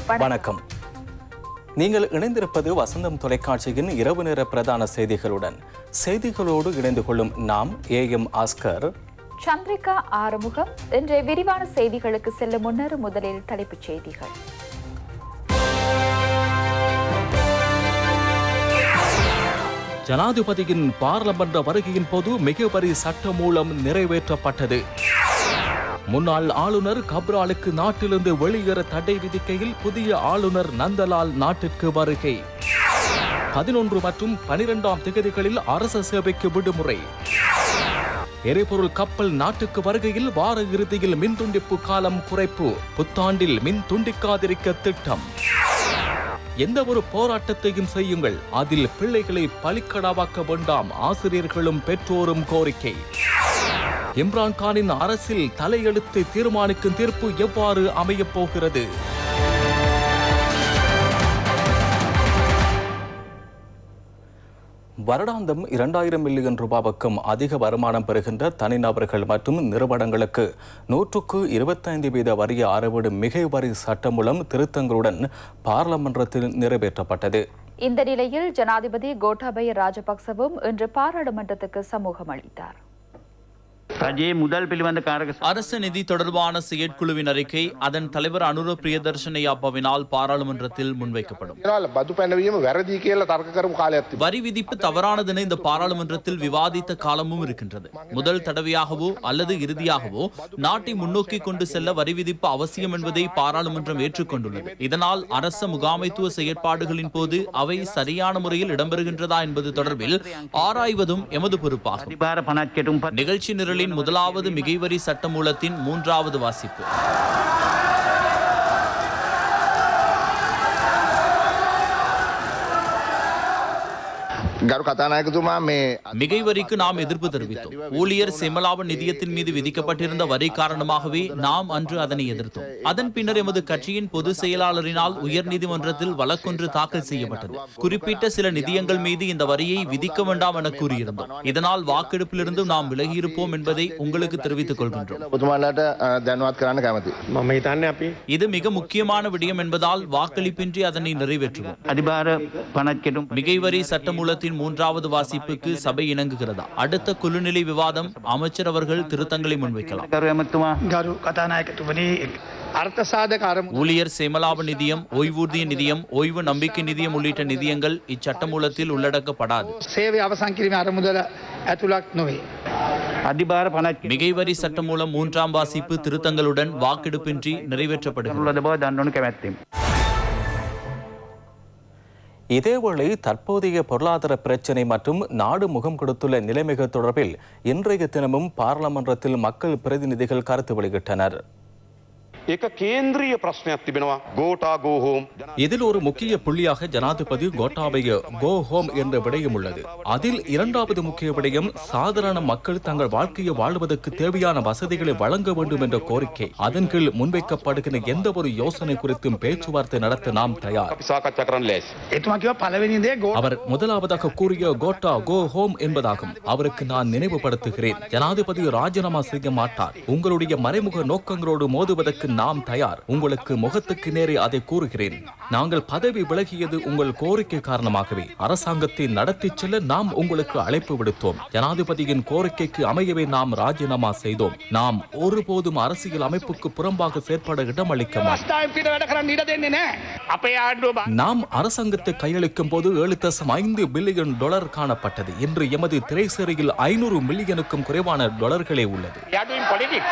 வணக்கம் நீங்கள் இணைந்திருப்பது வசந்தம் தொலைக்காட்சியின் இரவு நேர பிரதான செய்திகளுடன் செய்திகளோடு இணைந்து கொள்ளும் நாம் ஏ எம் ஆஸ்கர் சந்திரிகா ஆறுமுகம் இன்றைய விரிவான செய்திகளுக்கு செல்லும் முன்னர் முதலில் தலைப்புச் செய்திகள் ஜனாதிபதியின் பாராளுமன்ற வருகையின் போது மிகவரி சட்ட மூலம் நிறைவேற்றப்பட்டது முன்னாள் ஆளுநர் கப்ராலுக்கு நாட்டிலிருந்து வெளியேற தடை விதிக்கையில் புதிய ஆளுநர் நந்தலால் நாட்டிற்கு வருகை பதினொன்று மற்றும் பனிரெண்டாம் திகதிகளில் அரச சேவைக்கு விடுமுறை எரிபொருள் கப்பல் நாட்டுக்கு வருகையில் வார இறுதியில் மின் துண்டிப்பு காலம் குறைப்பு புத்தாண்டில் மின் துண்டிக்காதிருக்க திட்டம் எந்த ஒரு போராட்டத்தையும் செய்யுங்கள் அதில் பிள்ளைகளை பலிக்கடாவாக்க வேண்டாம் ஆசிரியர்களும் பெற்றோரும் கோரிக்கை இம்ரான் கானின் அரசில் தலையெழுத்தை தீர்மானிக்கும் தீர்ப்பு எவ்வாறு அமையப் போகிறது வருடாந்தம் இரண்டாயிரம் மில்லியன் ரூபாவுக்கும் அதிக வருமானம் பெறுகின்ற தனிநபர்கள் மற்றும் நிறுவனங்களுக்கு நூற்றுக்கு இருபத்தைந்து வீத வரிய அறவீடு மிகை வரி சட்டம் மூலம் திருத்தங்களுடன் பாராளுமன்றத்தில் நிறைவேற்றப்பட்டது இந்த நிலையில் ஜனாதிபதி கோட்டாபய ராஜபக்சவும் இன்று பாராளுமன்றத்துக்கு சமூகம் அளித்தார் රජයේ මුදල් පිළිබඳ කාරක அரசு நிதி தொடர்பான செயற்குழுவின் அறிக்கை அதன் தலைவர் அனுர பிரியதர்ஷனையாப்பவினால் பாராளுமன்றத்தில் முன்வைக்கப்படும் ඒනවල බදු පැනවීම වැරදි කියලා තර්ක කරපු කාලයක් තිබුණා. வரி விதிப்பு தவறானதென இந்த பாராளுமன்றத்தில் விவாதித்த காலமும் இருக்கின்றது முதல் தடவையாகவோ அல்லது இறுதியாகவோ நாட்டை முன்னோக்கி கொண்டு செல்ல வரி விதிப்பு அவசியம் என்பதை பாராளுமன்றம் ஏற்றுக்கொண்டுள்ளது இதனால் அரச முகாமைத்துவ செயற்பாடுகளின் போது அவை சரியான முறையில் இடம்பெறுகின்றதா என்பது தொடர்பில் ஆராய்வதும் எமது பொறுப்பாகும் අධිභාර පනත් කෙටුම් පත් நிகழ்ச்சி நிரலின் முதலாவது மிகைவரி சட்டமூலத்தின் மூன்றாவது வாசிப்பு ගරු කතානායකතුමා මේ மிகை வரிக்கு நாம் எதிர்ப்பு தெரிவித்தோம் ஊழியர் செமலாப நிதியத்தின் மீது விதிக்கப்பட்டிருந்த வரி காரணமாகவே நாம் அன்று அதனை எதிர்த்தோம் அதன் பின்னர் எமது கட்சியின் பொதுச் செயலாளரினால் உயர்நீதிமன்றத்தில் வழக்கொன்று தாக்கல் செய்யப்பட்டது குறிப்பிட்ட சில நிதியங்கள் மீது இந்த வரியை விதிக்க வேண்டாம் என கூறியிருந்தோம் இதனால் வாக்கெடுப்பிலிருந்து நாம் விலகியிருப்போம் என்பதை உங்களுக்கு தெரிவித்துக் கொள்கின்றோம் ඔබතුමාලාට අ, දැනුවත් කරන්න කැමති. මම හිතන්න අපි இது மிக முக்கியமான விடயம் என்பதால் வாக்களிப்பின்றி அதனை நிறைவேற்றுவோம் අධිභාර පනත් කෙටුම් மிகைவரி சட்டமூலத்தின் மூன்றாவது வாசிப்புக்கு சபை இணங்குகிறதா அடுத்த குழுநிலை விவாதம் அமைச்சர் அவர்கள் திருத்தங்களை முன்வைக்கலாம் කරු ඇමතුමා ගරු කතානායකතුවනි අර්ථසාධක අරමු ஊழியர் சேமலாப நிதியம் ஓய்வூதிய நிதியம் ஓய்வு நம்பிக்கை நிதியம் உள்ளிட்ட நிதியங்கள் இச்சட்டமூலத்தில் உள்ளடக்கப்படாது සේවය අවසං කිරීම අරමුදල ඇතුළක් නොවේ. අධිභාර පනත් மிகைவரி சட்டமூலம் மூன்றாம் வாசிப்பு திருத்தங்களுடன் வாக்கெடுப்பின்றி நிறைவேற்றப்படுகிறது ලද බව දන්නවනු කැමැත්තෙම්. இதேவேளை தற்போதைய பொருளாதார பிரச்சினை மற்றும் நாடு முகம் கொடுத்துள்ள நிலைமைகள் தொடர்பில் இன்றைய தினமும் பாராளுமன்றத்தில் மக்கள் பிரதிநிதிகள் கருத்து வெளியிட்டனர் ඒක කේන්ද්‍රීය ප්‍රශ්නයක් තිබෙනවා ගෝටා ගෝහෝම් இதில் ஒரு முக்கிய புள்ளியாக ஜனாதிபதி கோட்டாபய கோ ஹோம் என்ற விடயம் உள்ளது அதில் இரண்டாவது முக்கிய விடயம் சாதாரண மக்கள் தங்கள் வாழ்க்கையை வாழ்வதற்கு தேவையான வசதிகளை வழங்க வேண்டும் என்ற கோரிக்கை அதன் கீழ் முன்வைக்கப்படுகிற எந்த ஒரு யோசனை குறித்தும் பேச்சுவார்த்தை நடத்த நாம் தயார் අපි සාකච්ඡා කරන්න ලෑසි. එතුමා කිව පලවෙනිදේ ගෝ அவர் முதலாவதாக கூறிய கோட்டா கோ ஹோம் என்பதாகும் அவருக்கு நான் நினைவுபடுத்துகிறேன் ஜனாதிபதி ராஜினாமா செய்ய மாட்டார் உங்களுடைய மறைமுக நோக்கங்களோடு மோதுவதற்கு நாம் தயார் உங்களுக்கு முகத்துக்கு நேரே அதை கூறுகிறேன் நாங்கள் பதவி விலகியது உங்கள் கோரிக்கை காரணமாகவே அரசாங்கத்தை நடத்தி செல்ல நாம் உங்களுக்கு அழைப்பு விடுத்தோம் ஜனாதிபதியின் கோரிக்கைக்கு அமையவே நாம் ராஜினாமா செய்தோம் நாம் ஒருபோதும் அரசியல் அமைப்புக்கு புறம்பாக செயற்பட இடமளிக்க மாட்டோம் ස්ථායින් පිට වැඩ කරන්න ඉඩ දෙන්නේ නෑ. අපේ ආණ්ඩුව நாம் அரசாங்கத்தை கையளிக்கும் போது ஏழு தசம் ஐந்து பில்லியன் டாலர் காணப்பட்டது இன்று எமது திரைசேரியில் ஐநூறு மில்லியனுக்கும் குறைவான டாலர்களே உள்ளது යඩුවෙන් පොලිටික්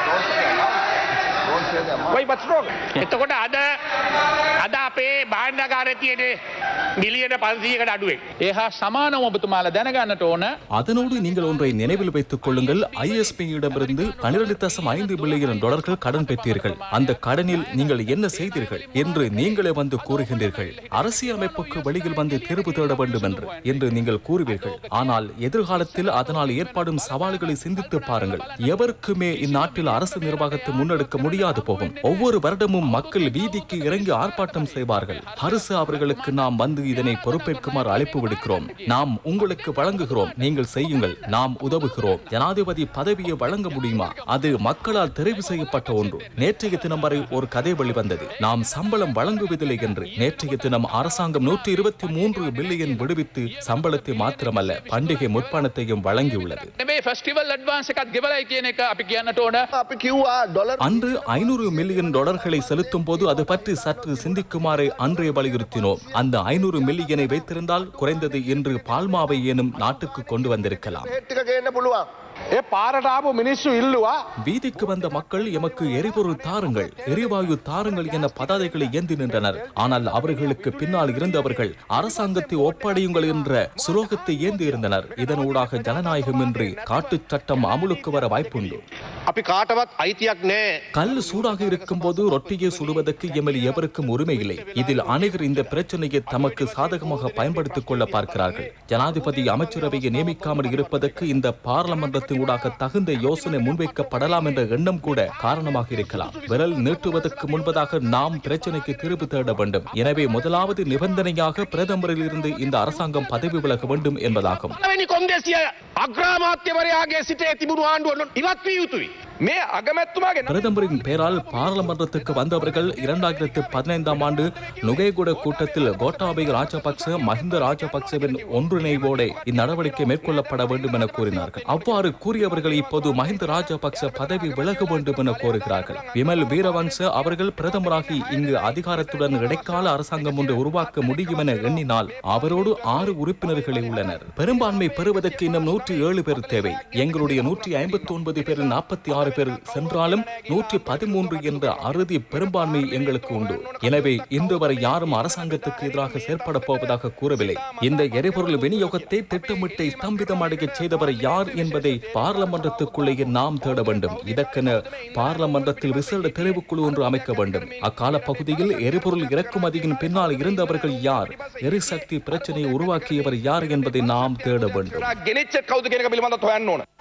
කොයි පත්රෝග එතකොට අද අද අපේ බාණ්ඩකාරය තියෙන මිලියන පන්සීකට අඩුවෙක්. ඒහා සමානව ඔබතුමාල දැනගන්නට ඕන அதனோடு நீங்கள் ஒன்றை நினைவில் வைத்துக் கொள்ளுங்கள் ஐஎஸ்பியிடமிருந்து பனிரெண்டு தசம் ஐந்து பில்லியன் டாலர்கள் கடன் பெற்றீர்கள் அந்த கடனில் நீங்கள் என்ன செய்தீர்கள் என்று நீங்களே வந்து கூறுகின்றீர்கள் அரசியலமைப்புக்கு வெளியில் வந்து தீர்வு தேட வேண்டும் என்று என்று நீங்கள் கூறுவீர்கள் ஆனால் எதிர்காலத்தில் அதனால் ஏற்படும் சவால்களை சிந்தித்து பாருங்கள் எவருக்குமே இந்நாட்டில் அரசு நிர்வாகத்தை முன்னெடுக்க முடியாது காணாது போகும் ஒவ்வொரு வருடமும் மக்கள் வீதிக்கு இறங்கி ஆர்ப்பாட்டம் செய்வார்கள் அரசு அவர்களுக்கு நாம் வந்து இதனை பொறுப்பேற்குமாறு அழைப்பு விடுக்கிறோம் நாம் உங்களுக்கு வழங்குகிறோம் நீங்கள் செய்யுங்கள் நாம் உதவுகிறோம் ஜனாதிபதி பதவியை வழங்க முடியுமா அது மக்களால் தெரிவு செய்யப்பட்ட ஒன்று நேற்றைய தினம் வரை ஒரு கதை வெளிவந்தது நாம் சம்பளம் வழங்குவதில்லை என்று நேற்றைய தினம் அரசாங்கம் நூற்றி இருபத்தி மூன்று பில்லியன் விடுவித்து சம்பளத்தை மாத்திரமல்ல பண்டிகை முற்பணத்தையும் வழங்கியுள்ளது නෙමේ ෆස්ටිවල් අඩ්වාන්ස එකත් ගෙවලයි කියන එක අපි කියන්නට ඕන අපි කිව්වා ඩොලර් அன்று ஐநூறு மில்லியன் டாலர்களை செலுத்தும் போது அது பற்றி சற்று சிந்திக்குமாறு அன்றைய வலியுறுத்தினோம் அந்த ஐநூறு மில்லியனை வைத்திருந்தால் குறைந்தது இன்று பால்மாவை எனும் நாட்டுக்கு கொண்டு வந்திருக்கலாம் හෙට්ටික ගේන්න පුළුවන් ඒ පාරටාපු මිනිස්සු ඉල්ලවා வீதிக்கு வந்த மக்கள் எமக்கு எரிபொருள் தாருங்கள் எரிவாயு தாருங்கள் என பதாதைகளை ஏந்தி நின்றனர் ஆனால் அவர்களுக்கு பின்னால் இருந்தவர்கள் அரசாங்கத்தை ஒப்படையுங்கள் என்ற சுலோகத்தை ஏந்தி இருந்தனர் இதனூடாக ஜனநாயகமின்றி காட்டுச் சட்டம் அமுலுக்கு வர வாய்ப்புண்டு අපි காட்டවත් අයිතියක් නෑ கல் சூடாக இருக்கும் போது ரொட்டியை சுடுவதற்கு எம்எல் எவருக்கும் உரிமை இல்லை இதில் அனைவர் இந்த பிரச்சனையை தமக்கு சாதகமாக பயன்படுத்திக் கொள்ள பார்க்கிறார்கள் ஜனாதிபதி அமைச்சரவையை நியமிக்காமல் இருப்பதற்கு இந்த பாராளுமன்றத்தின் ஊடாக தகுந்த யோசனை முன்வைக்கப்படலாம் என்ற எண்ணம் கூட காரணமாக இருக்கலாம் விரல் நீட்டுவதற்கு முன்பதாக நாம் பிரச்சனைக்கு தீர்வு தேட வேண்டும் எனவே முதலாவது நிபந்தனையாக பிரதமரில் இருந்து இந்த அரசாங்கம் பதவி விலக வேண்டும் என்பதாகும் පලවෙනි කොන්දෙසිය අග්‍රාමාත්‍යවරයාගේ සිටේ තිබුණු ආණ්ඩුවන ඉවත් විය යුතුයි මේ අගමැත්තුමාගේ பிரதமரின் பெயரால் பாராளுமன்றத்துக்கு வந்தவர்கள் இரண்டாயிரத்து பதினைந்தாம் ஆண்டு நுகைகுட கூட்டத்தில் கோட்டாபய ராஜபக்ச மஹிந்த ராஜபக்சவின் ஒன்றிணைவோடு இந்நடவடிக்கை மேற்கொள்ளப்பட வேண்டும் என கூறினார்கள் அவ்வாறு கூறியவர்கள் இப்போது மஹிந்த ராஜபக்ச பதவி விலக வேண்டும் என கோருகிறார்கள் விமல் வீரவன்ச அவர்கள் பிரதமராகி இங்கு அதிகாரத்துடன் இடைக்கால அரசாங்கம் ஒன்று உருவாக்க முடியும் என எண்ணினால் அவரோடு ஆறு உறுப்பினர்களே உள்ளனர் பெரும்பான்மை பெறுவதற்கு இன்னும் நூற்றி ஏழு பேர் தேவை எங்களுடைய நூற்றி ஐம்பத்தி ஒன்பது பேரில் நாற்பத்தி ஆறு பேர் சென்றாலும் நூற்றி பதிமூன்று என்ற அறுதி பெரும்பான்மை எங்களுக்கு உண்டு எனவே இன்று வரை யாரும் அரசாங்கத்துக்கு எதிராக செயற்பட போவதாக கூறவில்லை இந்த எரிபொருள் விநியோகத்தை திட்டமிட்டு ஸ்தம்பிதமடைய செய்தவர் யார் என்பதை பாராளுமன்றத்துக்குள்ளேயே நாம் தேட வேண்டும் இதற்கென பாராளுமன்றத்தில் விசேட தெரிவுக்குழு ஒன்று அமைக்க வேண்டும் அக்கால பகுதியில் எரிபொருள் இறக்குமதியின் பின்னால் இருந்தவர்கள் யார் எரிசக்தி பிரச்சனையை உருவாக்கியவர் யார் என்பதை நாம் தேட வேண்டும் ගෙනච්ච කවද කෙනක පිළිබඳ හොයන්න ඕන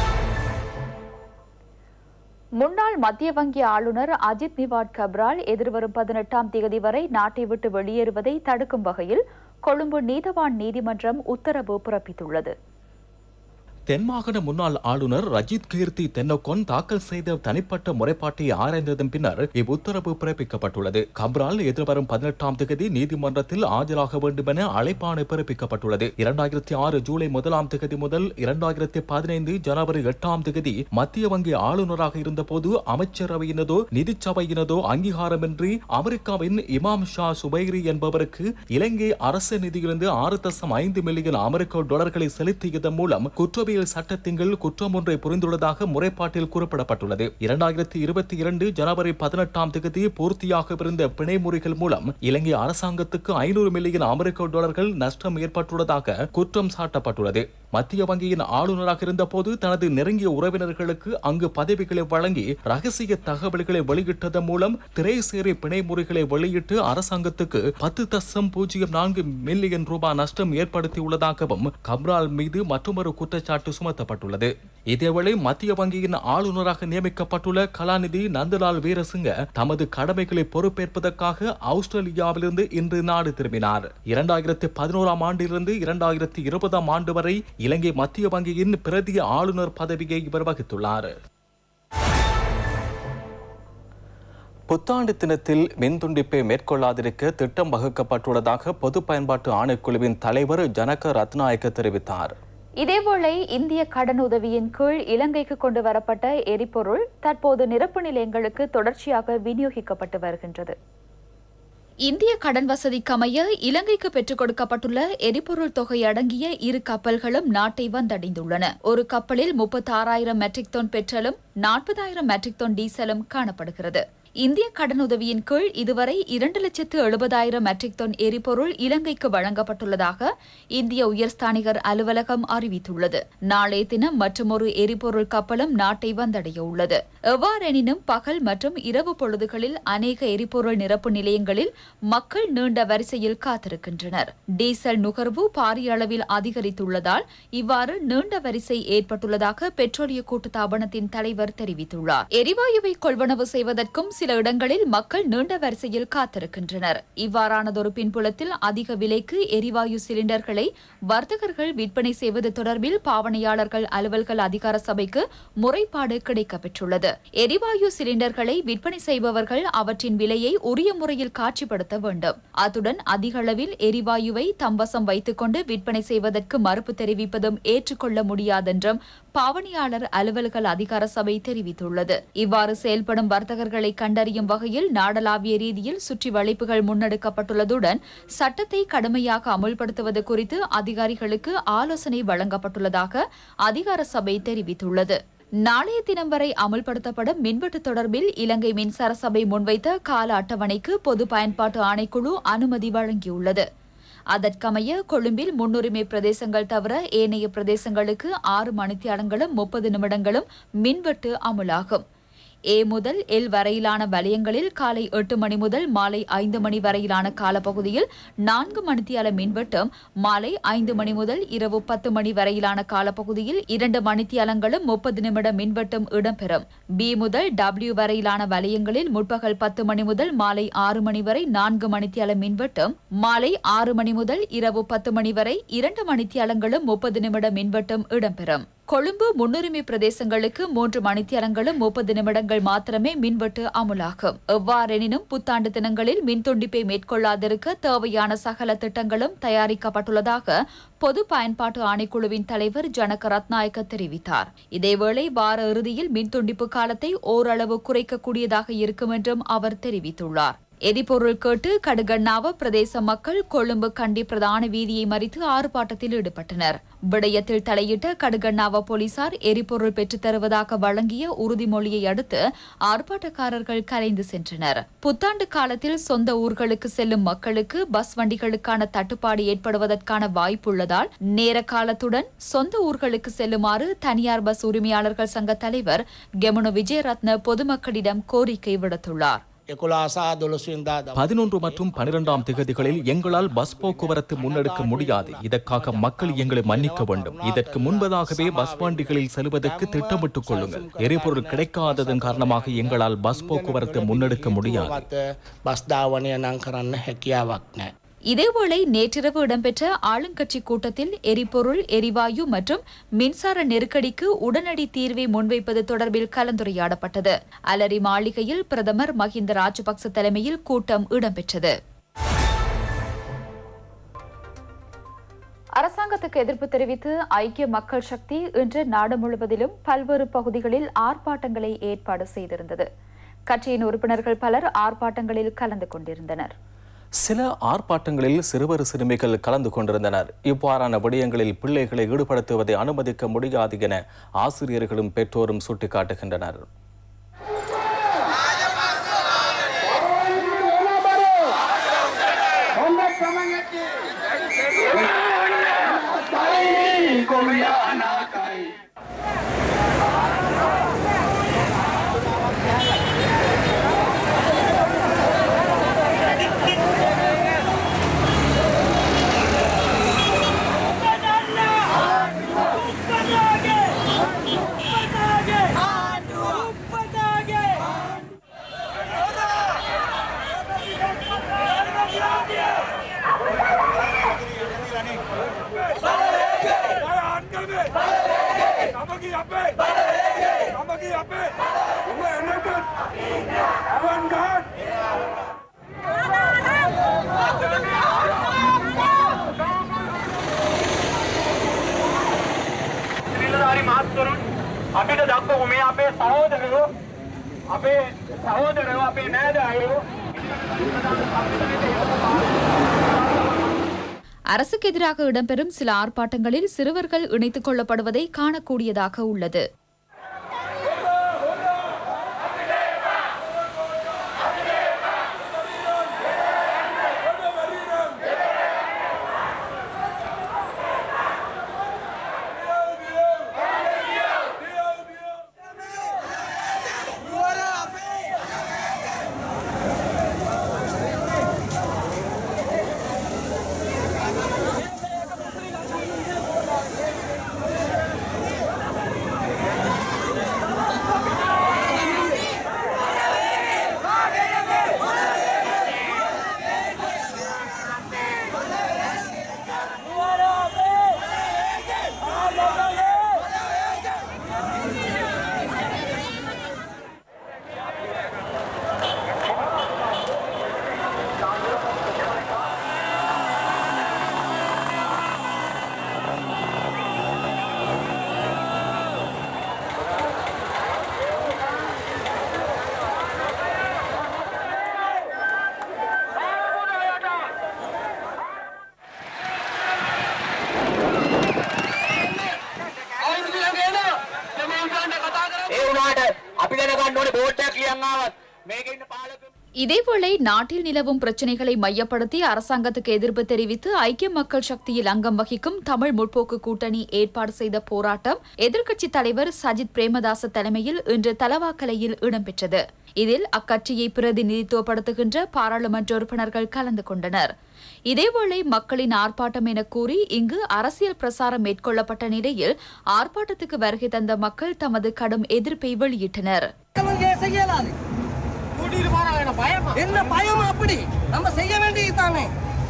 முன்னாள் மத்திய வங்கி ஆளுநர் அஜித் நிவாட் கப்ரால் எதிர்வரும் பதினெட்டாம் தேதி வரை நாட்டை விட்டு வெளியேறுவதை தடுக்கும் வகையில் கொழும்பு நீதவான் நீதிமன்றம் உத்தரவு பிறப்பித்துள்ளது தென்மாகாண முன்னாள் ஆளுநர் ரஜித் கீர்த்தி தென்னக்கோன் தாக்கல் செய்த தனிப்பட்ட முறைப்பாட்டை ஆராய்ந்ததன் பின்னர் இவ்வுத்தரவு பிறப்பிக்கப்பட்டுள்ளது கப்ரால் எதிர்வரும் பதினெட்டாம் தேதி நீதிமன்றத்தில் ஆஜராக வேண்டும் என அழைப்பாணை பிறப்பிக்கப்பட்டுள்ளது இரண்டாயிரத்தி ஆறு ஜூலை முதலாம் தேதி முதல் இரண்டாயிரத்தி பதினைந்து ஜனவரி எட்டாம் தேதி மத்திய வங்கி ஆளுநராக இருந்தபோது அமைச்சரவையினதோ நிதிச்சபையினதோ அங்கீகாரமின்றி அமெரிக்காவின் இமாம் ஷா சுபைரி என்பவருக்கு இலங்கை அரசு நிதியிலிருந்து ஆறு தசம் ஐந்து மில்லியன் அமெரிக்க டாலர்களை செலுத்தியதன் மூலம் குற்றவியல் சட்டத்தின் கீழ் குற்றம் ஒன்றை புரிந்துள்ளதாக முறைப்பாட்டில் குறிப்பிடப்பட்டுள்ளது இரண்டாயிரத்தி இருபத்தி இரண்டு ஜனவரி பதினெட்டாம் தேதி பூர்த்தியாகவிருந்த பிணை முறைகள் மூலம் இலங்கை அரசாங்கத்துக்கு ஐநூறு மில்லியன் அமெரிக்க டாலர்கள் நஷ்டம் ஏற்பட்டுள்ளதாக குற்றம் சாட்டப்பட்டுள்ளது மத்திய வங்கியின் ஆளுநராக இருந்தபோது தனது நெருங்கிய உறவினர்களுக்கு அங்கு பதவிகளை வழங்கி ரகசிய தகவல்களை வெளியிட்டதன் மூலம் திரைசேரி பிணை முறைகளை வெளியிட்டு அரசாங்கத்துக்கு பத்து தசம் பூஜ்ஜியம் நான்கு மில்லியன் ரூபாய் நஷ்டம் ஏற்படுத்தியுள்ளதாகவும் கப்ரால் மீது மற்றொரு குற்றச்சாட்டு சுமத்தப்பட்டுள்ளது இதேவேளை மத்திய வங்கியின் ஆளுநராக நியமிக்கப்பட்டுள்ள கலாநிதி நந்தலால் வீரசிங்க தமது கடமைகளை பொறுப்பேற்பதற்காக ஆஸ்திரேலியாவிலிருந்து இன்று நாடு திரும்பினார் இரண்டாயிரத்தி பதினோராம் ஆண்டிலிருந்து இரண்டாயிரத்தி இருபதாம் ஆண்டு வரை இலங்கை மத்திய வங்கியின் பிரதி ஆளுநர் பதவியை இவர் வகித்துள்ளார் புத்தாண்டு தினத்தில் மின்துண்டிப்பை மேற்கொள்ளாதிருக்க திட்டம் வகுக்கப்பட்டுள்ளதாக பொது பயன்பாட்டு ஆணைக்குழுவின் தலைவர் ஜனக ரத்நாயக்க தெரிவித்தார் இதேவேளை இந்திய கடனுதவியின் கீழ் இலங்கைக்கு கொண்டு வரப்பட்ட எரிபொருள் தற்போது நிரப்பு நிலையங்களுக்கு தொடர்ச்சியாக விநியோகிக்கப்பட்டு வருகின்றது இந்திய கடன் வசதிக்கு அமைய இலங்கைக்கு பெற்றுக் கொடுக்கப்பட்டுள்ள எரிபொருள் தொகை அடங்கிய இரு கப்பல்களும் நாட்டை வந்தடைந்துள்ளன ஒரு கப்பலில் முப்பத்தாறாயிரம் மெட்ரிக் டன் பெட்ரோலும் நாற்பதாயிரம் மெட்ரிக் டன் டீசலும் காணப்படுகிறது இந்திய கடனுதவியின் கீழ் இதுவரை இரண்டு லட்சத்து எழுபதாயிரம் மெட்ரிக் டன் எரிபொருள் இலங்கைக்கு வழங்கப்பட்டுள்ளதாக இந்திய உயர்ஸ்தானிகர் அலுவலகம் அறிவித்துள்ளது நாளைய தினம் மற்றுமொரு எரிபொருள் கப்பலும் நாட்டை வந்தடைய உள்ளது எவ்வாறெனினும் பகல் மற்றும் இரவு பொழுதுகளில் அநேக எரிபொருள் நிரப்பு நிலையங்களில் மக்கள் நீண்ட வரிசையில் காத்திருக்கின்றனர் டீசல் நுகர்வு பாரிய அளவில் அதிகரித்துள்ளதால் இவ்வாறு நீண்ட வரிசை ஏற்பட்டுள்ளதாக பெட்ரோலிய கூட்டுத்தாபனத்தின் தலைவர் தெரிவித்துள்ளார் எரிவாயுவை கொள்வனவு செய்வதற்கும் சில இடங்களில் மக்கள் நீண்ட வரிசையில் காத்திருக்கின்றனர் இவ்வாறானதொரு பின்புலத்தில் அதிக விலைக்கு எரிவாயு சிலிண்டர்களை வர்த்தகர்கள் விற்பனை செய்வது தொடர்பில் பாவனையாளர்கள் அலுவல்கள் அதிகார சபைக்கு முறைப்பாடு கிடைக்கப்பெற்றுள்ளது எரிவாயு சிலிண்டர்களை விற்பனை செய்பவர்கள் அவற்றின் விலையை உரிய முறையில் காட்சிப்படுத்த வேண்டும் அத்துடன் அதிக அளவில் எரிவாயுவை தம்வசம் வைத்துக் கொண்டு விற்பனை செய்வதற்கு மறுப்பு தெரிவிப்பதும் ஏற்றுக்கொள்ள முடியாதென்றும் பாவனையாளர் அலுவல்கள் அதிகார சபை தெரிவித்துள்ளது இவ்வாறு செயல்படும் வர்த்தகர்களை கண்டறியும் வகையில் நாடளாவிய ரீதியில் சுற்றி வளைப்புகள் முன்னெடுக்கப்பட்டுள்ளதுடன் சட்டத்தை கடுமையாக அமுல்படுத்துவது குறித்து அதிகாரிகளுக்கு ஆலோசனை வழங்கப்பட்டுள்ளதாக அதிகார சபை தெரிவித்துள்ளது நாளைய தினம் வரை அமுல்படுத்தப்படும் மின்வெட்டு தொடர்பில் இலங்கை மின்சார சபை முன்வைத்த கால அட்டவணைக்கு பொது பயன்பாட்டு ஆணைக்குழு அனுமதி வழங்கியுள்ளது அதற்கமைய கொழும்பில் முன்னுரிமை பிரதேசங்கள் தவிர ஏனைய பிரதேசங்களுக்கு ஆறு மணித்தியாலங்களும் முப்பது நிமிடங்களும் மின்வெட்டு அமுலாகும் ஏ முதல் எல் வரையிலான வலயங்களில் காலை எட்டு மணி முதல் மாலை ஐந்து மணி வரையிலான காலப்பகுதியில் நான்கு மணித்தியால மின்வெட்டும் மாலை ஐந்து மணி முதல் இரவு பத்து மணி வரையிலான காலப்பகுதியில் இரண்டு மணித்தியாலங்களும் முப்பது நிமிட மின்வெட்டும் இடம்பெறும் பி முதல் டபிள்யூ வரையிலான வலயங்களில் முற்பகல் பத்து மணி முதல் மாலை ஆறு மணி வரை நான்கு மணித்தியால மின்வெட்டும் மாலை ஆறு மணி முதல் இரவு பத்து மணி வரை இரண்டு மணித்தியாலங்களும் முப்பது நிமிட மின்வெட்டும் இடம்பெறும் கொழும்பு முன்னுரிமை பிரதேசங்களுக்கு மூன்று மணித்தியாலங்களும் முப்பது நிமிடங்கள் மாத்திரமே மின்வெட்டு அமுலாகும் எவ்வாறெனினும் புத்தாண்டு தினங்களில் மின்துண்டிப்பை மேற்கொள்ளாதிருக்க தேவையான சகல திட்டங்களும் தயாரிக்கப்பட்டுள்ளதாக பொது பயன்பாட்டு ஆணைக்குழுவின் தலைவர் ஜனக ரத்நாயக்க தெரிவித்தார் இதேவேளை வார இறுதியில் மின்துண்டிப்பு காலத்தை ஓரளவு குறைக்கக்கூடியதாக இருக்கும் என்றும் அவர் தெரிவித்துள்ளார் எரிபொருள் கேட்டு கடுகண்ணாவ பிரதேச மக்கள் கொழும்பு கண்டி பிரதான வீதியை மறித்து ஆர்ப்பாட்டத்தில் ஈடுபட்டனர் விடயத்தில் தலையிட்ட கடுகண்ணாவ போலீசார் எரிபொருள் பெற்றுத் தருவதாக வழங்கிய உறுதிமொழியை அடுத்து ஆர்ப்பாட்டக்காரர்கள் கலைந்து சென்றனர் புத்தாண்டு காலத்தில் சொந்த ஊர்களுக்கு செல்லும் மக்களுக்கு பஸ் வண்டிகளுக்கான தட்டுப்பாடு ஏற்படுவதற்கான வாய்ப்புள்ளதால் நேர காலத்துடன் சொந்த ஊர்களுக்கு செல்லுமாறு தனியார் பஸ் உரிமையாளர்கள் சங்க தலைவர் கெமனு விஜயரத்ன பொதுமக்களிடம் கோரிக்கை விடுத்துள்ளார் பதினொன்று மற்றும் பனிரெண்டாம் திகதிகளில் எங்களால் பஸ் போக்குவரத்து முன்னெடுக்க முடியாது இதற்காக மக்கள் எங்களை மன்னிக்க வேண்டும் இதற்கு முன்பதாகவே பஸ் வண்டிகளில் செல்வதற்கு திட்டமிட்டுக் கொள்ளுங்கள் எரிபொருள் கிடைக்காததன் காரணமாக எங்களால் பஸ் போக்குவரத்து முன்னெடுக்க முடியாது බස් ධාවනය නං කරන්න හැකියාවක් නෑ. இதேவேளை நேற்றிரவு இடம்பெற்ற ஆளுங்கட்சி கூட்டத்தில் எரிபொருள் எரிவாயு மற்றும் மின்சார நெருக்கடிக்கு உடனடி தீர்வை முன்வைப்பது தொடர்பில் கலந்துரையாடப்பட்டது அலரி மாளிகையில் பிரதமர் மஹிந்த ராஜபக்ச தலைமையில் கூட்டம் இடம்பெற்றது அரசாங்கத்துக்கு எதிர்ப்பு தெரிவித்து ஐக்கிய மக்கள் சக்தி இன்று நாடு முழுவதிலும் பல்வேறு பகுதிகளில் ஆர்ப்பாட்டங்களை ஏற்பாடு செய்திருந்தது கட்சியின் உறுப்பினர்கள் பலர் ஆர்ப்பாட்டங்களில் கலந்து கொண்டிருந்தனர் சில ஆர்ப்பாட்டங்களில் சிறுவர் சிறுமிகள் கலந்து கொண்டிருந்தனர் இவ்வாறான விடயங்களில் பிள்ளைகளை ஈடுபடுத்துவதை அனுமதிக்க முடியாது என ஆசிரியர்களும் பெற்றோரும் சுட்டிக்காட்டுகின்றனர் නිලධාරි මහත්වරුන් අපිට දක්වපු මේ අපේ සහෝදරයෝ අපේ සහෝදරයෝ අපේ නෑදෑයෝ அரசுக்கு எதிராக இடம்பெறும் சில ஆர்ப்பாட்டங்களில் சிறுவர்கள் இணைத்துக் கொள்ளப்படுவதை காணக்கூடியதாக உள்ளது இதேவேளை நாட்டில் நிலவும் பிரச்சினைகளை மையப்படுத்தி அரசாங்கத்துக்கு எதிர்ப்பு தெரிவித்து ஐக்கிய மக்கள் சக்தியில் அங்கம் வகிக்கும் தமிழ் முற்போக்கு கூட்டணி ஏற்பாடு செய்த போராட்டம் எதிர்க்கட்சித் தலைவர் சஜித் பிரேமதாச தலைமையில் இன்று தலவாக்கலையில் இடம்பெற்றது இதில் அக்கட்சியை பிரதிநிதித்துவப்படுத்துகின்ற பாராளுமன்ற உறுப்பினர்கள் கலந்து கொண்டனர் இதேவேளை மக்களின் ஆர்ப்பாட்டம் என கூறி இங்கு அரசியல் பிரசாரம் மேற்கொள்ளப்பட்ட நிலையில் ஆர்ப்பாட்டத்துக்கு வருகை தந்த மக்கள் தமது கடும் எதிர்ப்பை வெளியிட்டனர் என்ன பயம் அப்படி நம்ம செய்ய வேண்டியது தானே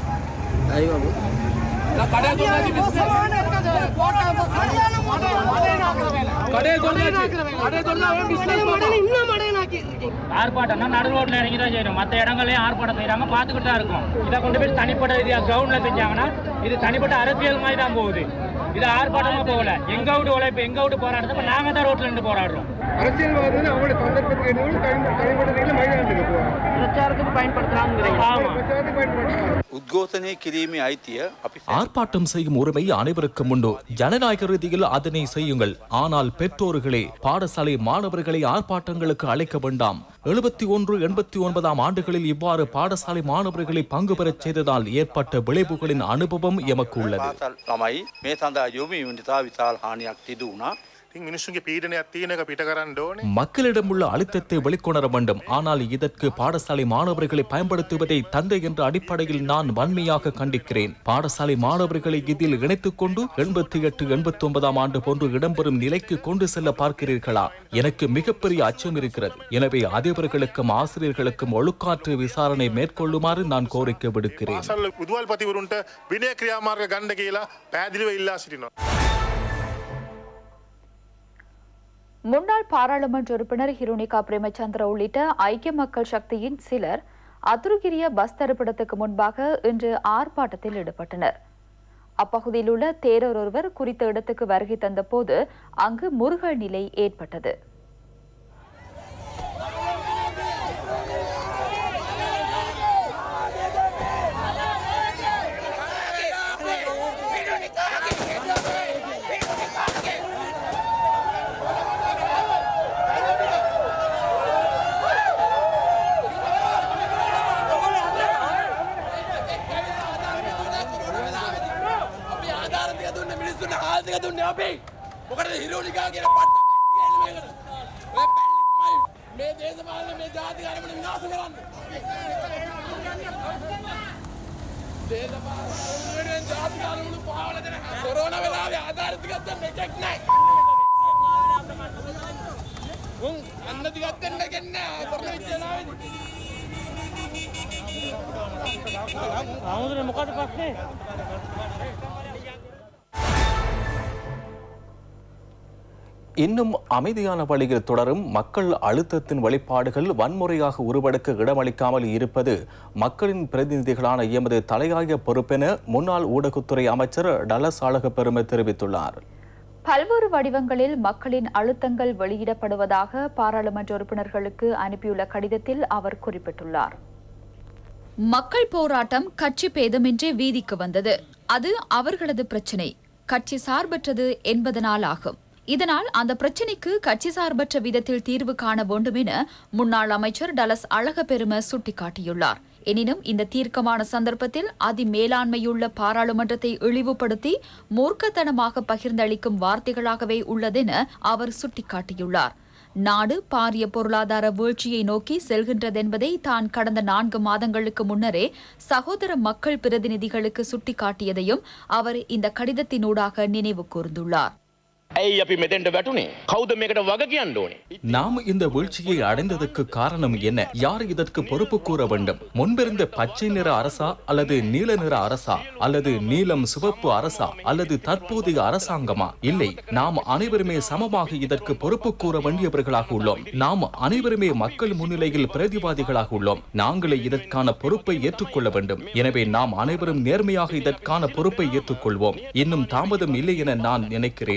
ஆர்ப்பாட்டம்னா நடு ரோட்ல இறங்கி தான் செய்யணும் மற்ற இடங்களையும் ஆர்ப்பாட்டம் செய்யறாங்க பார்த்துக்கிட்டு தான் இருக்கும் இதை கொண்டு போய் தனிப்பட்ட ரீதியா கிரவுண்ட்ல செஞ்சாங்கன்னா இது தனிப்பட்ட அரசியல் மாதிரி தான் போகுது இது ஆர்ப்பாட்டமா போகல எங்க விட்டு உழைப்பு எங்க விட்டு போராடுறது இப்ப நாங்க தான் ரோட்ல நின்று போராடுறோம் அரசியல்வாதி அவங்களோட சந்தர்ப்பத்துக்கு எதுவும் தனிப்பட்ட ரீதியில் மைதானத்துக்கு போவாங்க பிரச்சாரத்துக்கு பயன்படுத்துறாங்க ஆமா பிரச்சாரத்துக்கு பயன்படுத்துவாங்க උද්ඝෝෂණය කිරීමේ අයිතිය අපි ஆர்ப்பாட்டம் செய்யும் உரிமை அனைவருக்கும் உண்டு ஜனநாயக ரீதியில் அதனை செய்யுங்கள் ஆனால் பெற்றோர்களே பாடசாலை மாணவர்களை ஆர்ப்பாட்டங்களுக்கு அழைக்க வேண்டாம் எழுபத்தி ஒன்று எண்பத்தி ஒன்பதாம் ஆண்டுகளில் இவ்வாறு பாடசாலை மாணவர்களை பங்கு பெறச் செய்ததால் ஏற்பட்ட விளைவுகளின் அனுபவம் எமக்கு உள்ளது පාසල් ළමයි මේ සඳහා යොමීම නිසා විශාල හානියක් සිදු වුණා. මිනිස්සුන්ගේ පීඩනයක් තියෙනක පිට කරන්න ඕනේ மக்களிடம் உள்ள அழுத்தத்தை வெளிக்கொணர வேண்டும் ஆனால் இதற்கு பாடசாலை மாணவர்களை பயன்படுத்துவதை தந்தை என்ற அடிப்படையில் நான் வன்மையாக கண்டிக்கிறேன் பாடசாலை மாணவர்களை இதில் இணைத்துக் கொண்டு எண்பத்தி எட்டு எண்பத்தி ஒன்பதாம் ஆண்டு போன்று இடம்பெறும் நிலைக்கு கொண்டு செல்ல பார்க்கிறீர்களா எனக்கு மிகப்பெரிய அச்சம் இருக்கிறது எனவே அதிபர்களுக்கும் ஆசிரியர்களுக்கும் ஒழுக்காற்று விசாரணை மேற்கொள்ளுமாறு நான் கோரிக்கை விடுக்கிறேன் පාසල් උදවල් පතිවරුන්ට විනය ක්‍රියාමාර්ග ගණ්ඩ කියලා පැදිලිව ඉල්ලා සිටිනවා. முன்னாள் பாராளுமன்ற உறுப்பினர் ஹிருணிகா பிரேமச்சந்திர உள்ளிட்ட ஐக்கிய மக்கள் சக்தியின் சிலர் அத்துருகிரிய பஸ் தரிப்பிடத்துக்கு முன்பாக இன்று ஆர்ப்பாட்டத்தில் ஈடுபட்டனர் அப்பகுதியில் உள்ள தேரர் ஒருவர் குறித்த இடத்துக்கு வருகை தந்தபோது அங்கு முருகல் நிலை ஏற்பட்டது අපි ආධාරතිය දුන්න මිනිස්සුන්ට ආසික දුන්න අපි මොකට හිරෝලිකා කියන පට්ට මේකට ඔය පැල්ලි තමයි මේ දේශපාලන මේ ජාතික අරමුණ විනාශ කරන්න දේශපාලන අරමුණෙන් ජාතික අරමුණු පාවල දෙන කොරෝනා වෙලාවේ ආධාරිත ගත්තන්න එකක් නැහැ උන් අන්න දිගත් දෙන්න ගෙන්න කරන විද්‍යාලාවේදී ආමුදුනේ මොකද ප්‍රශ්නේ இன்னும் அமைதியான வழியில் தொடரும் மக்கள் அழுத்தத்தின் வெளிப்பாடுகள் வன்முறையாக உருவெடுக்க இடமளிக்காமல் இருப்பது மக்களின் பிரதிநிதிகளான எமது தலையாய பொறுப்பென முன்னாள் ஊடகத்துறை அமைச்சர் டலஸ் அழகப்பெருமை தெரிவித்துள்ளார் பல்வேறு வடிவங்களில் மக்களின் அழுத்தங்கள் வெளியிடப்படுவதாக பாராளுமன்ற உறுப்பினர்களுக்கு அனுப்பியுள்ள கடிதத்தில் அவர் குறிப்பிட்டுள்ளார் மக்கள் போராட்டம் கட்சி பேதமின்றி வீதிக்கு வந்தது அது அவர்களது பிரச்சினை கட்சி சார்பற்றது என்பதனால் ஆகும் இதனால் அந்த பிரச்சினைக்கு கட்சி சார்பற்ற விதத்தில் தீர்வு காண வேண்டும் என முன்னாள் அமைச்சர் டலஸ் அழகப்பெரும சுட்டிக்காட்டியுள்ளார் எனினும் இந்த தீர்க்கமான சந்தர்ப்பத்தில் அதிமேலாண்மையுள்ள பாராளுமன்றத்தை இழிவுபடுத்தி மூர்க்கத்தனமாக பகிர்ந்தளிக்கும் வார்த்தைகளாகவே உள்ளதென அவர் சுட்டிக்காட்டியுள்ளார் நாடு பாரிய பொருளாதார வீழ்ச்சியை நோக்கி செல்கின்றதென்பதை தான் கடந்த நான்கு மாதங்களுக்கு முன்னரே சகோதர மக்கள் பிரதிநிதிகளுக்கு சுட்டிக்காட்டியதையும் அவர் இந்த கடிதத்தினூடாக நினைவு கூர்ந்துள்ளார் ඇයි අපි මෙතෙන්ට වැටුනේ කෞද මේකට වග කියන්න ඕනේ. நாம் இந்த வீழ்ச்சியை அடைந்ததற்கு காரணம் என்ன யார் இதற்கு பொறுப்பு கூற வேண்டும் முன்பிருந்த பச்சை நிற அரசா அல்லது நீல நிற அரசா அல்லது நீலம் சிவப்பு அரசா அல்லது தற்போதைய அரசாங்கமா இல்லை நாம் அனைவருமே சமமாக இதற்கு பொறுப்பு கூற வேண்டியவர்களாக உள்ளோம் நாம் அனைவருமே மக்கள் முன்னிலையில் பிரதிவாதிகளாக உள்ளோம் நாங்களே இதற்கான பொறுப்பை ஏற்றுக்கொள்ள வேண்டும் எனவே நாம் அனைவரும் நேர்மையாக இதற்கான பொறுப்பை ஏற்றுக்கொள்வோம் இன்னும் தாமதம் இல்லை என நான் நினைக்கிறேன்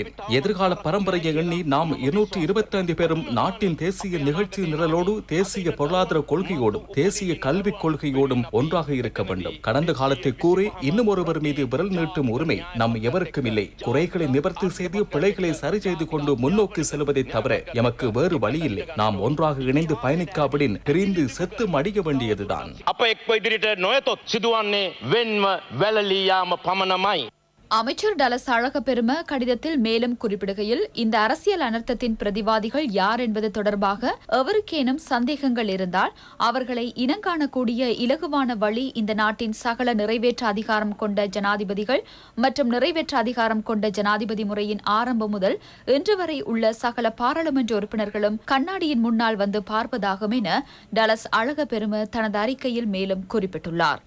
எதிர்கால பரம்பரையை எண்ணி நாம் இருநூற்றி இருபத்தி ஐந்து பேரும் நாட்டின் தேசிய நிகழ்ச்சி நிரலோடு தேசிய பொருளாதார கொள்கையோடும் தேசிய கல்விக் கொள்கையோடும் ஒன்றாக இருக்க வேண்டும் கடந்த காலத்தை கூறி இன்னும் ஒருவர் மீது விரல் நீட்டும் உரிமை நம் எவருக்கும் இல்லை குறைகளை நிவர்த்தி செய்து பிழைகளை சரி செய்து கொண்டு முன்னோக்கி செல்வதை தவிர எமக்கு வேறு வழி இல்லை நாம் ஒன்றாக இணைந்து பயணிக்காவிடின் பிரிந்து செத்து மடிய வேண்டியதுதான் අප එක්ව ඉදිරිට නොයතොත් සිදුවන්නේ වෙන්ව වැලලීයාම පමණමයි. அமைச்சர் டலஸ் அழகப்பெரும கடிதத்தில் மேலும் குறிப்பிடுகையில் இந்த அரசியல் அனர்த்தத்தின் பிரதிவாதிகள் யார் என்பது தொடர்பாக எவருக்கேனும் சந்தேகங்கள் இருந்தால் அவர்களை இனங்காணக்கூடிய இலகுவான வழி இந்த நாட்டின் சகல நிறைவேற்ற அதிகாரம் கொண்ட ஜனாதிபதிகள் மற்றும் நிறைவேற்ற அதிகாரம் கொண்ட ஜனாதிபதி முறையின் ஆரம்பம் முதல் இன்று வரை உள்ள சகல பாராளுமன்ற உறுப்பினர்களும் கண்ணாடியின் முன்னால் வந்து பார்ப்பதாகும் என டலஸ் அழகப்பெரும தனது அறிக்கையில் மேலும் குறிப்பிட்டுள்ளார்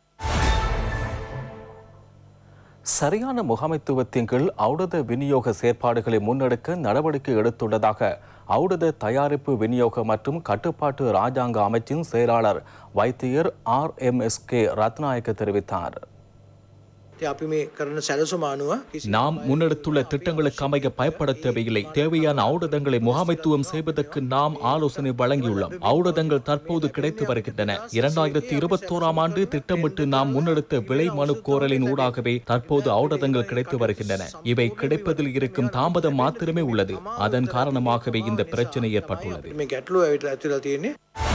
சரியான முகாமைத்துவத்தின் கீழ் ஔடத விநியோக செயற்பாடுகளை முன்னெடுக்க நடவடிக்கை எடுத்துள்ளதாக ஔடத தயாரிப்பு விநியோக மற்றும் கட்டுப்பாட்டு ராஜாங்க அமைச்சின் செயலாளர் வைத்தியர் R M S K Ratnayake தெரிவித்தார் අපි මේ කරන සැලසුම අනුව நாம் முன்னெடுத்துள்ள திட்டங்களுக்கு அமைய பயப்பட தேவையில்லை தேவையான ஔடதங்களை முகாமைத்துவம் செய்வதற்கு நாம் ஆலோசனை வழங்கியுள்ளோம் ஔடதங்கள் தற்போது கிடைத்து வருகின்றன இரண்டாயிரத்தி இருபத்தோராம் ஆண்டு திட்டமிட்டு நாம் முன்னெடுத்த விலை மனு கோரலின் ஊடாகவே தற்போது ஔடதங்கள் கிடைத்து வருகின்றன இவை கிடைப்பதில் இருக்கும் தாமதம் மாத்திரமே உள்ளது அதன் காரணமாகவே இந்த பிரச்சனை ஏற்பட்டுள்ளது මේ ගැටලුව ඇවිට ඇතිලා තියෙන්නේ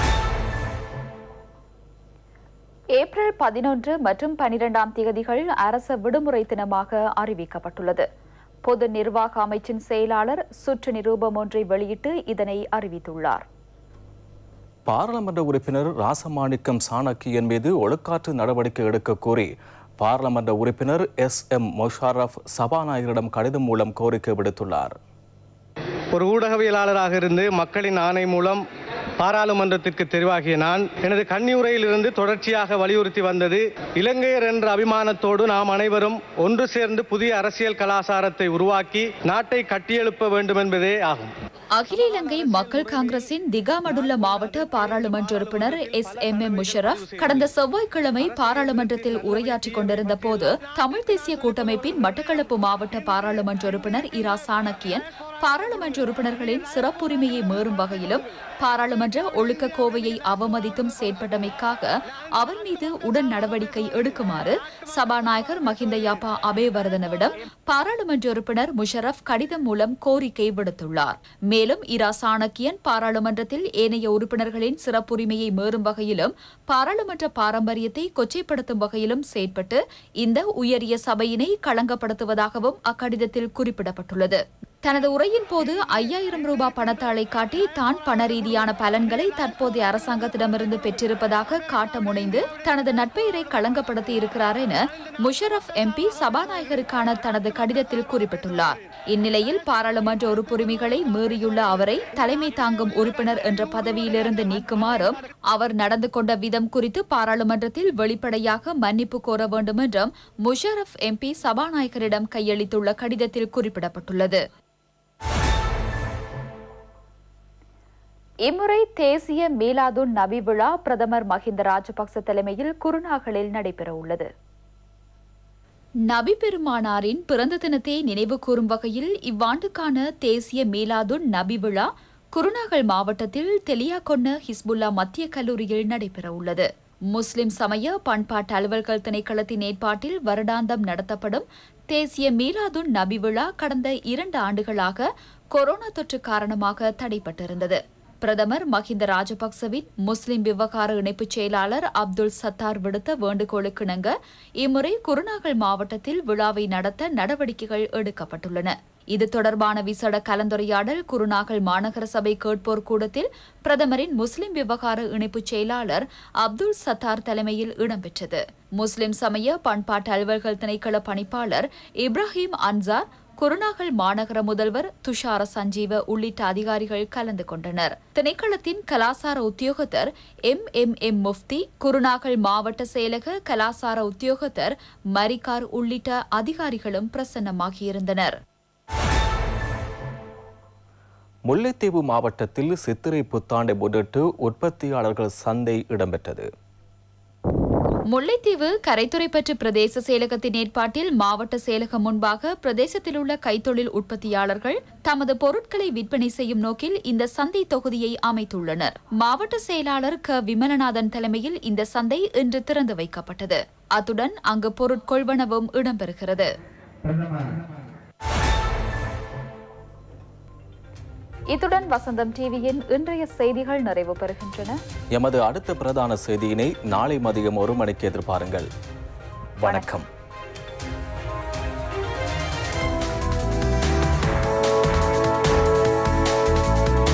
ஏப்ரல் பதினொன்று மற்றும் பனிரெண்டாம் தேதிகள் அரச விடுமுறை தினமாக அறிவிக்கப்பட்டுள்ளது பொது நிர்வாக அமைச்சின் செயலாளர் சுற்று நிரூபம் ஒன்றை வெளியிட்டு இதனை அறிவித்துள்ளார் பாராளுமன்ற உறுப்பினர் ராசமாணிக்கம் சாணக்கியன் மீது ஒழுக்காற்று நடவடிக்கை எடுக்க கோரி பாராளுமன்ற உறுப்பினர் எஸ் எம் மொஷாரப் சபாநாயகரிடம் கடிதம் மூலம் கோரிக்கை விடுத்துள்ளார் ஒரு ஊடகவியலாளராக இருந்து மக்களின் ஆணை மூலம் பாராளுமன்றத்திற்கு தெரிவாகிய நான் எனது கன்னியுரையிலிருந்து தொடர்ச்சியாக வலியுறுத்தி வந்தது இலங்கையர் என்ற அபிமானத்தோடு நாம் அனைவரும் ஒன்று சேர்ந்து புதிய அரசியல் கலாசாரத்தை உருவாக்கி நாட்டை கட்டியெழுப்ப வேண்டும் என்பதே ஆகும் அகில இலங்கை மக்கள் காங்கிரசின் திகாமடுல்ல மாவட்ட பாராளுமன்ற உறுப்பினர் எஸ் எம் எம் முஷரப் கடந்த செவ்வாய்க்கிழமை பாராளுமன்றத்தில் உரையாற்றிக் கொண்டிருந்த போது தமிழ் தேசிய கூட்டமைப்பின் மட்டக்களப்பு மாவட்ட பாராளுமன்ற உறுப்பினர் இரா சாணக்கியன் பாராளுமன்ற உறுப்பினர்களின் சிறப்புரிமையை மீறும் வகையிலும் பாராளுமன்ற ஒழுக்க கோவையை அவமதித்தும் செயற்பட்டமைக்காக அவர் மீது உடன் நடவடிக்கை எடுக்குமாறு சபாநாயகர் மஹிந்த யாப்பா அபேவர்தனவிடம் பாராளுமன்ற உறுப்பினர் முஷரப் கடிதம் மூலம் கோரிக்கை விடுத்துள்ளார் மேலும் இரா சாணக்கியன் பாராளுமன்றத்தில் ஏனைய உறுப்பினர்களின் சிறப்புரிமையை மீறும் வகையிலும் பாராளுமன்ற பாரம்பரியத்தை கொச்சைப்படுத்தும் வகையிலும் செயற்பட்டு இந்த உயரிய சபையினை களங்கப்படுத்துவதாகவும் அக்கடிதத்தில் குறிப்பிடப்பட்டுள்ளது தனது உரையின் போது ஐயாயிரம் ரூபாய் பணத்தாளை காட்டி தான் பண ரீதியான பலன்களை தற்போதைய அரசாங்கத்திடமிருந்து பெற்றிருப்பதாக காட்ட முனைந்து தனது நட்பெயரை களங்கப்படுத்தி இருக்கிறார் என முஷரப் எம்பி சபாநாயகருக்கான தனது கடிதத்தில் குறிப்பிட்டுள்ளார் இந்நிலையில் பாராளுமன்ற உறுப்புரிமைகளை மீறியுள்ள அவரை தலைமை தாங்கும் உறுப்பினர் என்ற பதவியிலிருந்து நீக்குமாறும் அவர் நடந்து கொண்ட விதம் குறித்து பாராளுமன்றத்தில் வெளிப்படையாக மன்னிப்பு கோர வேண்டும் என்றும் முஷரப் எம்பி சபாநாயகரிடம் கையளித்துள்ள கடிதத்தில் குறிப்பிடப்பட்டுள்ளது இம்முறை தேசிய மீலாதுன் நபி விழா பிரதமர் மஹிந்த ராஜபக்ச தலைமையில் குருநாகலில் நடைபெற உள்ளது நபி பெருமானாரின் பிறந்த தினத்தை நினைவு கூறும் வகையில் இவ்வாண்டுக்கான தேசிய மீலாதுன் நபி விழா குருநாகல் மாவட்டத்தில் தெலியாகொன்ன ஹிஸ்புல்லா மத்திய கல்லூரியில் நடைபெற உள்ளது முஸ்லிம் சமய பண்பாட்டு அலுவல்கள் திணைக்களத்தின் ஏற்பாட்டில் வருடாந்தம் நடத்தப்படும் தேசிய மீலாதுன் நபி விழா கடந்த இரண்டு ஆண்டுகளாக கொரோனா தொற்று காரணமாக தடைப்பட்டிருந்தது பிரதமர் மஹிந்த ராஜபக்சவின் முஸ்லிம் விவகார இணைப்புச் செயலாளர் அப்துல் சத்தார் விடுத்த வேண்டுகோளுக்கிணங்க இம்முறை குருநாகல் மாவட்டத்தில் விழாவை நடத்த நடவடிக்கைகள் எடுக்கப்பட்டுள்ளன இது தொடர்பான விசேட கலந்துரையாடல் குருநாகல் மாநகர சபை கேட்போர் கூடத்தில் பிரதமரின் முஸ்லிம் விவகார இணைப்புச் செயலாளர் அப்துல் சத்தார் தலைமையில் இடம்பெற்றது முஸ்லிம் சமய பண்பாட்டு அலுவல்கள் திணைக்கள பணிப்பாளர் இப்ராஹிம் அன்சார் குருநாகல் மாநகர முதல்வர் துஷார சஞ்சீவ உள்ளிட்ட அதிகாரிகள் கலந்து கொண்டனர் திணைக்களத்தின் கலாசார உத்தியோகத்தர் M M M Mufti Kurunegala மாவட்ட செயலக கலாசார உத்தியோகத்தர் மரிகார் உள்ளிட்ட அதிகாரிகளும் பிரசன்னமாகியிருந்தனர் முல்லைத்தீவு மாவட்டத்தில் சித்திரை புத்தாண்டை முன்னிட்டு உற்பத்தியாளர்கள் சந்தை இடம்பெற்றது முல்லைத்தீவு கரைத்துறைப்பற்று பிரதேச செயலகத்தின் ஏற்பாட்டில் மாவட்ட செயலகம் முன்பாக பிரதேசத்தில் உள்ள கைத்தொழில் உற்பத்தியாளர்கள் தமது பொருட்களை விற்பனை செய்யும் நோக்கில் இந்த சந்தை தொகுதியை அமைத்துள்ளனர் மாவட்ட செயலாளர் க விமலநாதன் தலைமையில் இந்த சந்தை இன்று திறந்து வைக்கப்பட்டது அத்துடன் அங்கு பொருட்கொள்வனவும் இடம்பெறுகிறது இத்துடன் வசந்தம் டிவியின் இன்றைய செய்திகள் நிறைவு பெறுகின்றன எமது அடுத்த பிரதான செய்தியினை நாளை மதியம் ஒரு மணிக்கு எதிர்பாருங்கள் வணக்கம்